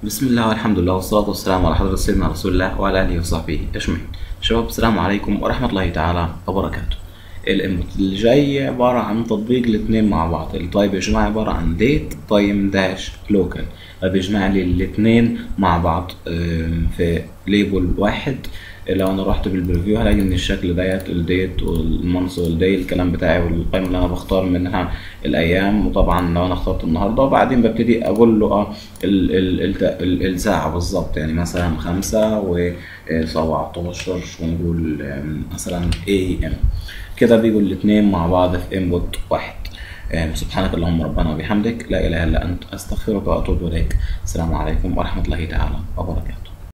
بسم الله والحمد لله والصلاة والسلام على حضرة سيدنا رسول الله وعلى آله وصحبه أجمعين. شباب السلام عليكم ورحمة الله تعالى وبركاته. الانبوت اللي جاي عبارة عن تطبيق الاتنين مع بعض، التايب يا جماعة عبارة عن ديت تايم داش لوكال، فبيجمع لي الاتنين مع بعض آم، في ليبل واحد لو انا رحت بالبريفيو هلاقي ان الشكل ديت الديت والمانث والداي الكلام بتاعي والقائمه اللي انا بختار منها الايام وطبعا لو انا اخترت النهارده وبعدين ببتدي اقول له اه ال- ال- ال- ال- الساعه بالظبط يعني مثلا خمسة و 17 ونقول آم، مثلا اي ام كده بيجوا الاتنين مع بعض في انبوت واحد آم، سبحانك اللهم ربنا وبحمدك لا اله الا انت استغفرك واتوب اليك السلام عليكم ورحمه الله تعالى وبركاته